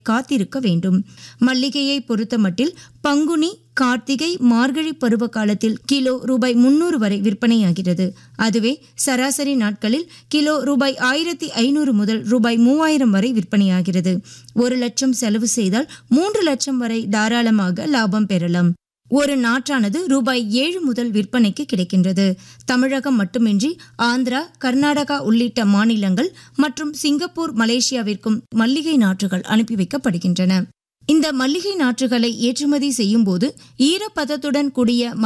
காத்திருக்க வேண்டும் மல்லிகையை பொறுத்தமட்டில் பங்குனி கார்த்திகை மார்கழி பருவ காலத்தில் கிலோ ரூபாய் முன்னூறு வரை விற்பனையாகிறது அதுவே சராசரி நாட்களில் கிலோ ரூபாய் ஆயிரத்தி ஐநூறு முதல் ரூபாய் மூவாயிரம் வரை விற்பனையாகிறது ஒரு லட்சம் செலவு செய்தால் மூன்று லட்சம் வரை தாராளமாக லாபம் பெறலாம் ஒரு நாற்றானது ரூபாய் ஏழு முதல் விற்பனைக்கு கிடைக்கின்றது தமிழகம் மட்டுமின்றி ஆந்திரா கர்நாடகா உள்ளிட்ட மாநிலங்கள் மற்றும் சிங்கப்பூர் மலேசியாவிற்கும் மல்லிகை நாற்றுகள் அனுப்பி வைக்கப்படுகின்றன இந்த மல்லிகை நாற்றுகளை ஏற்றுமதி செய்யும் போது ஈரப்பதத்துடன் கூடிய